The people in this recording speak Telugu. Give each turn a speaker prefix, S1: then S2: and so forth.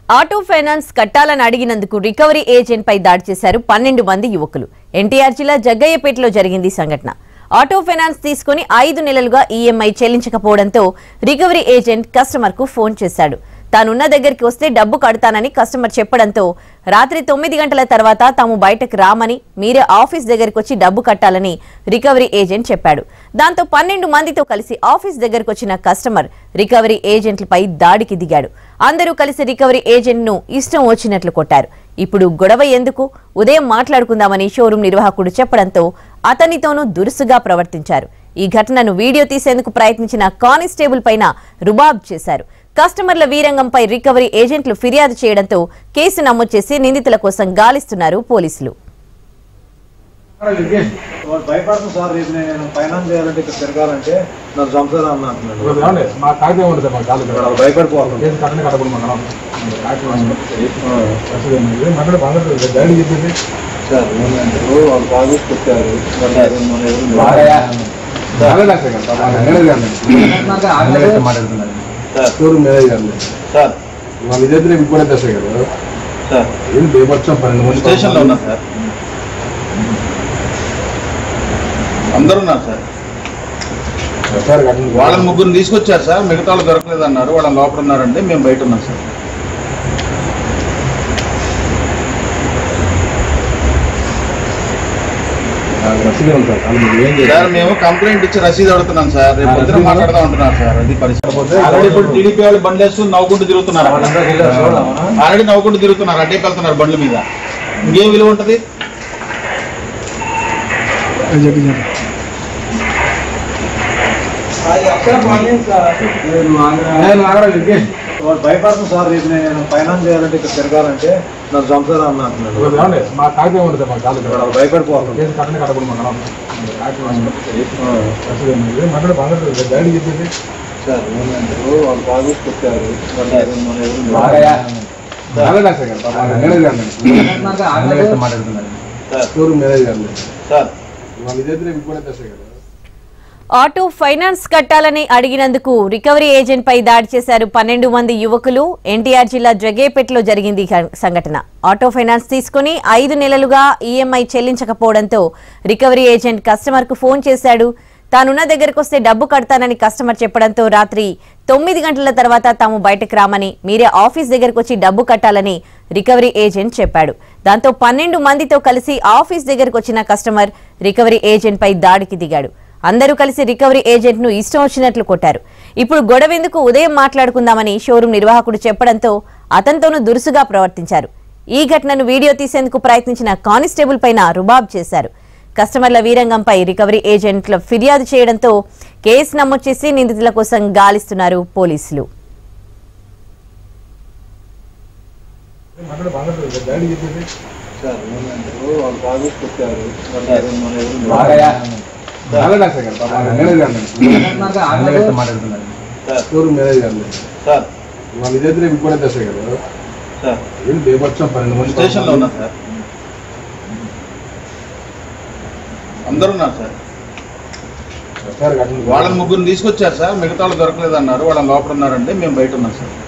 S1: ఆటో ఫైనాన్స్ కట్టాలని అడిగినందుకు రికవరీ ఏజెంట్ పై దాడి చేశారు పన్నెండు మంది యువకులు ఎన్టీఆర్ జిల్లా జగ్గయ్యపేటలో జరిగింది ఈ సంఘటన ఆటో ఫైనాన్స్ తీసుకుని ఐదు నెలలుగా ఈఎంఐ చెల్లించకపోవడంతో రికవరీ ఏజెంట్ కస్టమర్ కు ఫోన్ చేశాడు తానున్న దగ్గరికి వస్తే డబ్బు కడతానని కస్టమర్ చెప్పడంతో రాత్రి తొమ్మిది గంటల తర్వాత తాము బయటకు రామని మీరే ఆఫీస్ దగ్గరికి వచ్చి డబ్బు కట్టాలని రికవరీ ఏజెంట్ చెప్పాడు దాంతో పన్నెండు మందితో కలిసి ఆఫీస్ దగ్గరకు వచ్చిన కస్టమర్ రికవరీ ఏజెంట్లపై దాడికి దిగాడు అందరూ కలిసి రికవరీ ఏజెంట్ ను ఇష్టం వచ్చినట్లు కొట్టారు ఇప్పుడు గొడవ ఎందుకు ఉదయం మాట్లాడుకుందామని షోరూం నిర్వాహకుడు చెప్పడంతో అతనితోనూ దురుసుగా ప్రవర్తించారు ఈ ఘటనను వీడియో తీసేందుకు ప్రయత్నించిన కానిస్టేబుల్ పైన రుబాబ్ చేశారు కస్టమర్ల వీరంగంపై రికవరీ ఏజెంట్లు ఫిర్యాదు చేయడంతో కేసు నమోదు చేసి నిందితుల కోసం గాలిస్తున్నారు పోలీసులు
S2: వాడు భయపడుతుంది సార్ రేపు నేను ఫైనాన్స్ చేయాలంటే ఇక్కడ తిరగాలంటే నాకు చంపుతారా అన్న అంటున్నాడు
S3: ఇప్పుడు ఏమండి? మా కాగితం ఉంటుంది సార్ మా కాలు
S2: వాడు అలా భయపడిపోతుంది
S3: కేసు కట్టనే కట్టకూడదు మనం మాట్లాడే బాగా డైరీ చెప్పింది
S2: సార్ ఏమంటే వాళ్ళు బాగా కొట్టారు మరి అది మన ఎదురు
S3: మేనేజర్ గారు పాపం ఆయన మేనేజర్ గారు మాట్లాడుతున్నారు
S2: సార్
S3: షోరూమ్ మేనేజర్ గారు
S2: సార్
S3: వాళ్ళ ఇద్దరు ఇప్పుడు కూడా తెస్తాయి కదా
S2: సార్
S3: ఏం బేపక్షం పన్నెండు మంది
S2: స్టేషన్లో ఉన్నా సార్ అందరూ ఉన్నారు సార్
S3: సార్ కట్టండి.
S2: వాళ్ళని ముగ్గురు తీసుకొచ్చారు సార్ మిగతా వాళ్ళు దొరకలేదు అన్నారు వాళ్ళని లోపల ఉన్నారంటే మేము బయట ఉన్నాం సార్
S3: నాకు రసీదు ఉంది సార్ వాళ్ళు మీరు ఏం
S2: సార్
S3: చేయాలి
S2: మేము కంప్లైంట్ ఇచ్చి రసీదు అడుగుతున్నాం సార్ రేపు
S3: ఆ,
S2: పొద్దున
S3: రసీదు?
S2: మాట్లాడదాం అంటున్నారు సార్ అది పరిస్థితి ఆల్రెడీ ఇప్పుడు టీడీపీ వాళ్ళు బండ్లు వేస్తూ నవ్వుకుంటూ తిరుగుతున్నారు ఆల్రెడీ నవ్వుకుంటూ తిరుగుతున్నారు అడ్డే వెళ్తున్నారు బండ్ల మీద ఇంకేం విలువ ఉంటది
S3: నేను ఆగరా లింకేష్
S2: వాడు భయపడుతుంది సార్ రేపు నేను ఫైనాన్స్ చేయాలంటే ఇక్కడ తిరగాలంటే నాకు చంపుతారా అన్న అంటున్నాడు
S3: ఇప్పుడు ఏమండి? మా కాగితం ఉంటుంది సార్ మా కాలు
S2: వాడు అలా భయపడిపోతుంది
S3: కేసు కట్టనే కట్టకూడదు మనం మాట్లాడే బాగా డైరీ చెప్పింది
S2: సార్ ఏమంటే వాళ్ళు బాగా కొట్టారు మరి అది మన ఎదురు
S3: మేనేజర్ గారు పాపం ఆయన మేనేజర్ గారు మేనేజర్ మాట్లాడుతున్నారు
S2: సార్
S3: షోరూమ్ మేనేజర్ గారు
S2: సార్
S3: వాళ్ళ ఇద్దరు ఇప్పుడు కూడా తెస్తాయి కదా
S1: ఆటో ఫైనాన్స్ కట్టాలని అడిగినందుకు రికవరీ ఏజెంట్ పై దాడి చేశారు పన్నెండు మంది యువకులు ఎన్టీఆర్ జిల్లా జగేపేటలో జరిగింది ఈ ఘ- సంఘటన ఆటో ఫైనాన్స్ తీసుకుని ఐదు నెలలుగా ఈఎంఐ చెల్లించకపోవడంతో రికవరీ ఏజెంట్ కస్టమర్ కు ఫోన్ చేశాడు తానున్న దగ్గరకు వస్తే డబ్బు కడతానని కస్టమర్ చెప్పడంతో రాత్రి తొమ్మిది గంటల తర్వాత తాము బయటకు రామని మీరే ఆఫీస్ దగ్గరకు వచ్చి డబ్బు కట్టాలని రికవరీ ఏజెంట్ చెప్పాడు దాంతో పన్నెండు మందితో కలిసి ఆఫీస్ దగ్గరకు వచ్చిన కస్టమర్ రికవరీ ఏజెంట్ పై దాడికి దిగాడు అందరూ కలిసి రికవరీ ఏజెంట్ ను ఇష్టం వచ్చినట్లు కొట్టారు ఇప్పుడు గొడవెందుకు ఉదయం మాట్లాడుకుందామని షోరూం నిర్వాహకుడు చెప్పడంతో అతనితోనూ దురుసుగా ప్రవర్తించారు ఈ ఘటనను వీడియో తీసేందుకు ప్రయత్నించిన కానిస్టేబుల్ పైన రుబాబ్ చేశారు కస్టమర్ల వీరంగంపై రికవరీ ఏజెంట్ల ఫిర్యాదు చేయడంతో కేసు నమోదు చేసి నిందితుల కోసం గాలిస్తున్నారు పోలీసులు
S3: మాట్లాడే బాగా డైరీ చెప్పింది
S2: సార్ ఏమంటే వాళ్ళు బాగా కొట్టారు మరి అది మన ఎదురు
S3: మేనేజర్ గారు పాపం ఆయన మేనేజర్ గారు మేనేజర్ మాట్లాడుతున్నారు
S2: సార్
S3: షోరూమ్ మేనేజర్ గారు
S2: సార్
S3: వాళ్ళ ఇద్దరు ఇప్పుడు కూడా తెస్తాయి కదా
S2: సార్
S3: ఏం బేపక్షం పన్నెండు మంది
S2: స్టేషన్లో ఉన్నా సార్ అందరూ ఉన్నారు సార్
S3: సార్ కట్టండి.
S2: వాళ్ళని ముగ్గురు తీసుకొచ్చారు సార్ మిగతా వాళ్ళు దొరకలేదు అన్నారు వాళ్ళని లోపల ఉన్నారంటే మేము బయట ఉన్నాం సార్